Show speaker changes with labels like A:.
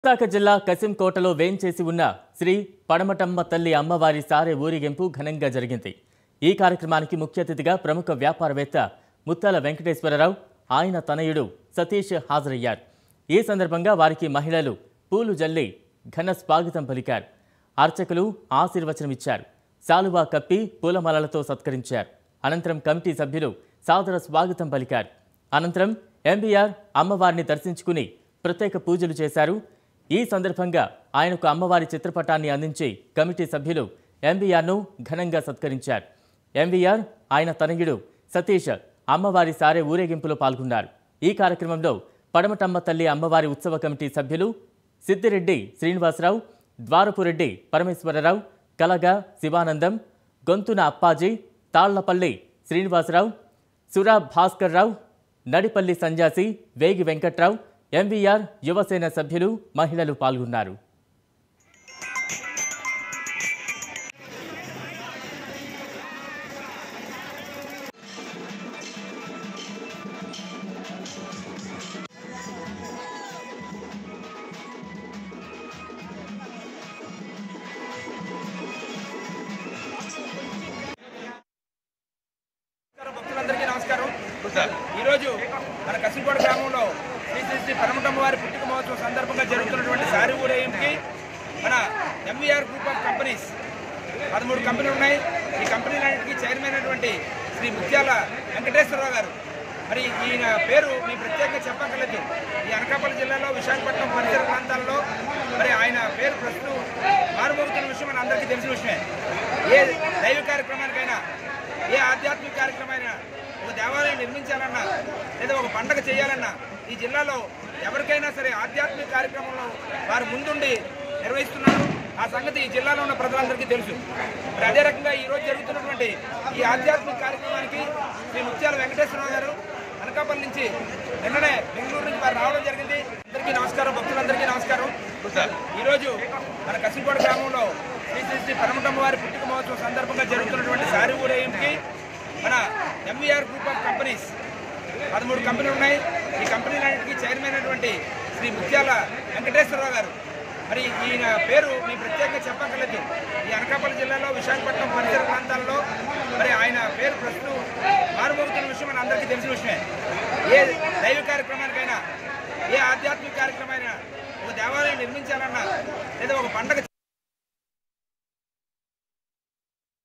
A: విశాఖ జిల్లా కసింకోటలో వేంచేసి ఉన్న శ్రీ పడమటమ్మ తల్లి అమ్మవారి సారె ఊరేగింపు ఘనంగా జరిగింది ఈ కార్యక్రమానికి ముఖ్య అతిథిగా ప్రముఖ వ్యాపారవేత్త ముత్తాల వెంకటేశ్వరరావు ఆయన తనయుడు సతీష్ హాజరయ్యారు ఈ సందర్భంగా వారికి మహిళలు పూలు జల్లి ఘన స్వాగతం పలికారు అర్చకులు ఆశీర్వచనమిచ్చారు శాలువా కప్పి పూలమాలలతో సత్కరించారు అనంతరం కమిటీ సభ్యులు సాదర స్వాగతం పలికారు అనంతరం ఎంబీఆర్ అమ్మవారిని దర్శించుకుని ప్రత్యేక పూజలు చేశారు ఈ సందర్భంగా ఆయనకు అమ్మవారి చిత్రపటాన్ని అందించి కమిటీ సభ్యులు ఎంబీఆర్ను ఘనంగా సత్కరించారు ఎంవీఆర్ ఆయన తనయుడు సతీష్ అమ్మవారి సారే ఊరేగింపులో పాల్గొన్నారు ఈ కార్యక్రమంలో పడమటమ్మ తల్లి అమ్మవారి ఉత్సవ కమిటీ సభ్యులు సిద్దిరెడ్డి శ్రీనివాసరావు ద్వారపురెడ్డి పరమేశ్వరరావు కలగా శివానందం గొంతున అప్పాజీ తాళ్లపల్లి శ్రీనివాసరావు సురా భాస్కర్రావు నడిపల్లి సంజాసి వేగి వెంకట్రావు ఎంవీఆర్ యువసేన సభ్యులు మహిళలు పాల్గొన్నారు
B: నమస్కారం భక్తులందరికీ నమస్కారం ఈరోజు మన కసింకోట గ్రామంలో శ్రీ శ్రీ శ్రీ పరమటమ్మ వారి పుట్టిక మహోత్సవం సందర్భంగా జరుగుతున్నటువంటి సారి ఊరేగింపుకి మన ఎంవీఆర్ గ్రూప్ ఆఫ్ కంపెనీస్ పదమూడు కంపెనీలు ఉన్నాయి ఈ కంపెనీలన్నింటికి చైర్మన్ అయినటువంటి శ్రీ ముత్యాల వెంకటేశ్వరరావు గారు మరి ఈయన పేరు మీ ప్రత్యేకంగా చెప్పక్కర్లేదు ఈ అనకాపల్లి జిల్లాలో విశాఖపట్నం పరిసర ప్రాంతాల్లో మరి ఆయన పేరు ప్రస్తుతం మారుమోగుతున్న విషయం మన అందరికీ తెలిసిన విషయమే ఏ దైవ కార్యక్రమానికైనా ఏ ఆధ్యాత్మిక కార్యక్రమైనా ఒక దేవాలయం నిర్మించాలన్నా లేదా ఒక పండగ చేయాలన్నా ఈ జిల్లాలో ఎవరికైనా సరే ఆధ్యాత్మిక కార్యక్రమంలో వారు ముందుండి నిర్వహిస్తున్నారు ఆ సంగతి ఈ జిల్లాలో ఉన్న ప్రజలందరికీ తెలుసు మరి అదే రకంగా ఈ రోజు జరుగుతున్నటువంటి ఈ ఆధ్యాత్మిక కార్యక్రమానికి శ్రీ ముత్యాల వెంకటేశ్వరరావు గారు అనకాపల్లి నుంచి నిన్ననే బెంగళూరు నుంచి వారు రావడం జరిగింది అందరికీ నమస్కారం భక్తులందరికీ నమస్కారం ఈరోజు మన కసింకోట గ్రామంలో శ్రీ శ్రీ శ్రీ పరమటమ్మ వారి పుట్టిక మహోత్సవం సందర్భంగా జరుగుతున్నటువంటి సారి ఊరేగింపుకి మన ఎంవీఆర్ గ్రూప్ ఆఫ్ కంపెనీస్ పదమూడు కంపెనీలు ఉన్నాయి ఈ కంపెనీలన్నింటికి చైర్మన్ అయినటువంటి శ్రీ ముత్యాల వెంకటేశ్వరరావు గారు మరి ఈయన పేరు మీ ప్రత్యేకంగా చెప్పక్కర్లేదు ఈ అనకాపల్లి జిల్లాలో విశాఖపట్నం పరిసర ప్రాంతాల్లో మరి ఆయన పేరు ప్రస్తుతం మారుమోగుతున్న విషయం మన అందరికీ తెలిసిన విషయమే ఏ దైవ కార్యక్రమానికైనా ఏ ఆధ్యాత్మిక కార్యక్రమైనా ఒక దేవాలయం నిర్మించాలన్నా లేదా ఒక పండగ